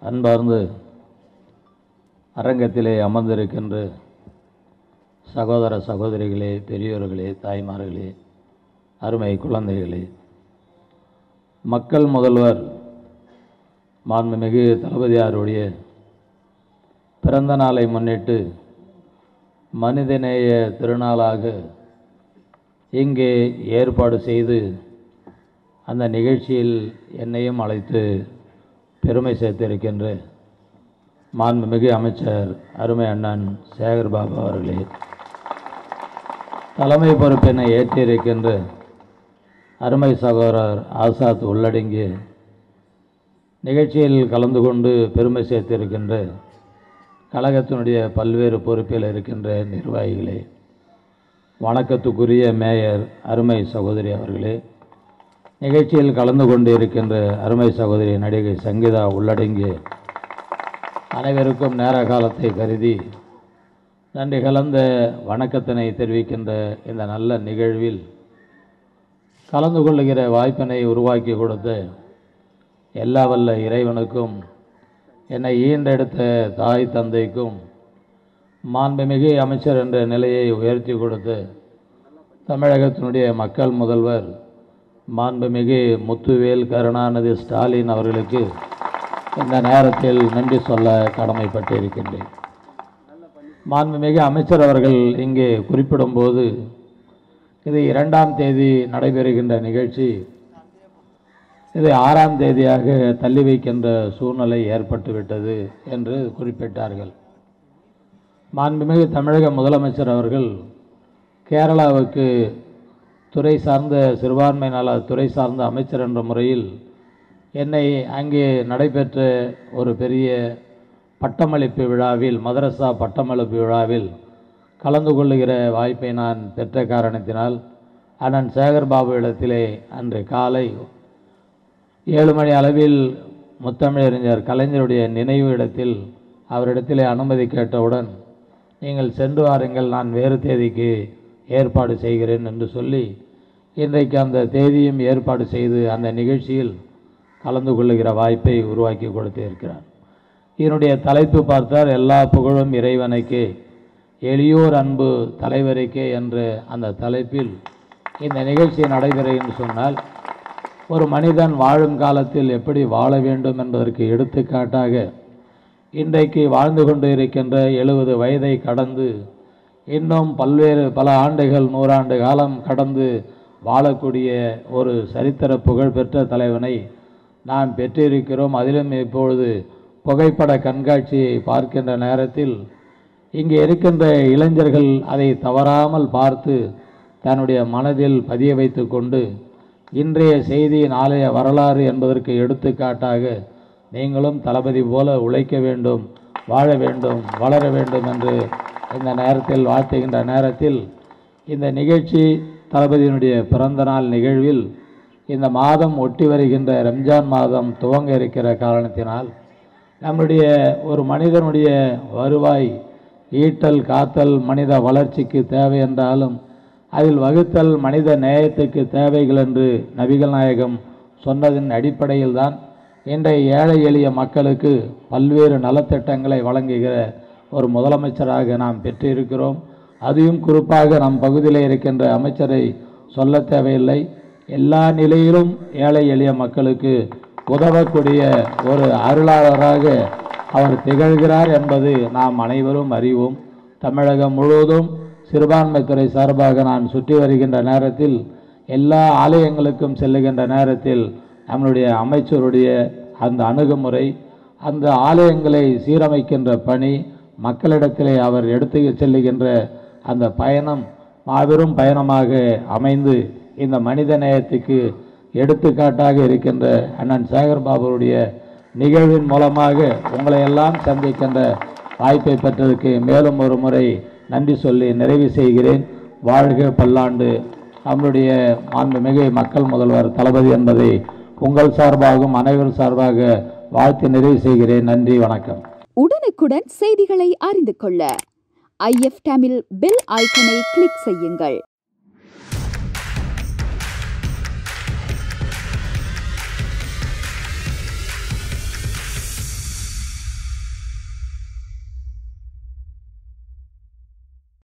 அன்பார்ந்து அரங்கத்திலே அமர்ந்திருக்கின்ற சகோதர சகோதரிகளே பெரியோர்களே தாய்மார்களே அருமை குழந்தைகளே மக்கள் முதல்வர் மாண்புமிகு தளபதியாருடைய பிறந்த நாளை முன்னிட்டு மனிதநேய திருநாளாக இங்கே ஏற்பாடு செய்து அந்த நிகழ்ச்சியில் என்னையும் அழைத்து பெருமை சேர்த்திருக்கின்ற மாண்புமிகு அமைச்சர் அருமை அண்ணன் சேகர் பாபு அவர்களே தலைமை பொறுப்பினை ஏற்றிருக்கின்ற அருமை சகோதரர் ஆசாத் உள்ளடங்கிய நிகழ்ச்சியில் கலந்து கொண்டு பெருமை சேர்த்திருக்கின்ற கழகத்தினுடைய பல்வேறு பொறுப்பில் இருக்கின்ற நிர்வாகிகளே வணக்கத்துக்குரிய மேயர் அருமை சகோதரி அவர்களே நிகழ்ச்சியில் கலந்து கொண்டு இருக்கின்ற அருமை சகோதரி நடிகை சங்கீதா உள்ளடங்கிய அனைவருக்கும் நேர காலத்தை கருதி நன்றி கலந்த வணக்கத்தினை தெரிவிக்கின்ற இந்த நல்ல நிகழ்வில் கலந்து கொள்ளுகிற வாய்ப்பினை உருவாக்கி கொடுத்த எல்லா வல்ல இறைவனுக்கும் என்னை ஈண்டெடுத்த தாய் தந்தைக்கும் மாண்புமிகு அமைச்சர் என்ற நிலையை உயர்த்தி கொடுத்த தமிழகத்தினுடைய மக்கள் முதல்வர் மாண்புமிகு முத்துவேல் கருணாநிதி ஸ்டாலின் அவர்களுக்கு இந்த நேரத்தில் நன்றி சொல்ல கடமைப்பட்டிருக்கின்றேன் மாண்புமிகு அமைச்சர் அவர்கள் இங்கே குறிப்பிடும்போது இது இரண்டாம் தேதி நடைபெறுகின்ற நிகழ்ச்சி இது ஆறாம் தேதியாக தள்ளி வைக்கின்ற சூழ்நிலை ஏற்பட்டுவிட்டது என்று குறிப்பிட்டார்கள் மாண்புமிகு தமிழக முதலமைச்சர் அவர்கள் கேரளாவுக்கு துறை சார்ந்த சிறுபான்மை நல துறை சார்ந்த அமைச்சர் என்ற முறையில் என்னை அங்கே நடைபெற்ற ஒரு பெரிய பட்டமளிப்பு விழாவில் மதரசா பட்டமளிப்பு விழாவில் கலந்து கொள்ளுகிற வாய்ப்பை நான் பெற்ற காரணத்தினால் அண்ணன் சேகர் பாபு இடத்திலே அன்று காலை ஏழு மணி அளவில் முத்தமிழறிஞர் கலைஞருடைய நினைவு இடத்தில் அவரிடத்திலே அனுமதி கேட்டவுடன் நீங்கள் சென்று வாருங்கள் நான் வேறு தேதிக்கு ஏற்பாடு செய்கிறேன் என்று சொல்லி இன்றைக்கு அந்த தேதியும் ஏற்பாடு செய்து அந்த நிகழ்ச்சியில் கலந்து கொள்ளுகிற வாய்ப்பை உருவாக்கி கொடுத்திருக்கிறார் இதனுடைய தலைப்பு பார்த்தால் எல்லா புகழும் இறைவனுக்கே எளியோர் அன்பு தலைவருக்கே என்ற அந்த தலைப்பில் இந்த நிகழ்ச்சி நடைபெறும் சொன்னால் ஒரு மனிதன் வாழும் காலத்தில் எப்படி வாழ வேண்டும் என்பதற்கு எடுத்துக்காட்டாக இன்றைக்கு வாழ்ந்து கொண்டு இருக்கின்ற எழுபது வயதை கடந்து இன்னும் பல்வேறு பல ஆண்டுகள் நூறாண்டு காலம் கடந்து வாழக்கூடிய ஒரு சரித்திர புகழ்பெற்ற தலைவனை நாம் பெற்றிருக்கிறோம் அதிலும் இப்பொழுது புகைப்பட கண்காட்சியை பார்க்கின்ற நேரத்தில் இங்கே இருக்கின்ற இளைஞர்கள் அதை தவறாமல் பார்த்து தன்னுடைய மனதில் பதிய வைத்து கொண்டு இன்றைய செய்தி நாளைய வரலாறு என்பதற்கு எடுத்துக்காட்டாக நீங்களும் தளபதி போல உழைக்க வேண்டும் வாழ வேண்டும் வளர வேண்டும் என்று இந்த நேரத்தில் வாழ்த்துகின்ற நேரத்தில் இந்த நிகழ்ச்சி தளபதியினுடைய பிறந்த நாள் நிகழ்வில் இந்த மாதம் ஒட்டி வருகின்ற ரம்ஜான் மாதம் துவங்க இருக்கிற காரணத்தினால் நம்முடைய ஒரு மனிதனுடைய வருவாய் ஈட்டல் காத்தல் மனித வளர்ச்சிக்கு தேவை என்றாலும் அதில் வகுத்தல் மனித நேயத்துக்கு தேவைகள் என்று நபிகள் நாயகம் சொன்னதின் அடிப்படையில் தான் இன்றைய ஏழை எளிய மக்களுக்கு பல்வேறு நலத்திட்டங்களை வழங்குகிற ஒரு முதலமைச்சராக நாம் பெற்றிருக்கிறோம் அதையும் குறிப்பாக நம் பகுதியில் இருக்கின்ற அமைச்சரை சொல்ல தேவையில்லை எல்லா நிலையிலும் ஏழை எளிய மக்களுக்கு உதவக்கூடிய ஒரு அருளாளராக அவர் திகழ்கிறார் என்பது நாம் அனைவரும் அறிவோம் தமிழகம் முழுவதும் சிறுபான்மைத்துறை சார்பாக நான் சுற்றி வருகின்ற நேரத்தில் எல்லா ஆலயங்களுக்கும் செல்லுகின்ற நேரத்தில் நம்மளுடைய அமைச்சருடைய அந்த அணுகுமுறை அந்த ஆலயங்களை சீரமைக்கின்ற பணி மக்களிடத்திலே அவர் எடுத்து செல்லுகின்ற அந்த பயணம் மாபெரும் பயணமாக அமைந்து இந்த மனித நேயத்துக்கு எடுத்துக்காட்டாக இருக்கின்ற அண்ணன் சேகர் பாபுடைய நிகழ்வின் மூலமாக உங்களை எல்லாம் சந்திக்கின்ற வாய்ப்பை பெற்றதுக்கு மேலும் ஒரு முறை நன்றி சொல்லி நிறைவு செய்கிறேன் வாழ்க பல்லாண்டு நம்முடைய மாண்புமிகு மக்கள் முதல்வர் தளபதி என்பதை உங்கள் சார்பாகவும் அனைவர் சார்பாக வாழ்த்து நிறைவு செய்கிறேன் நன்றி வணக்கம் உடனுக்குடன் செய்திகளை அறிந்து கொள்ள ஐஎஃப் தமிழ் பெல் ஐக்கனை கிளிக் செய்யுங்கள்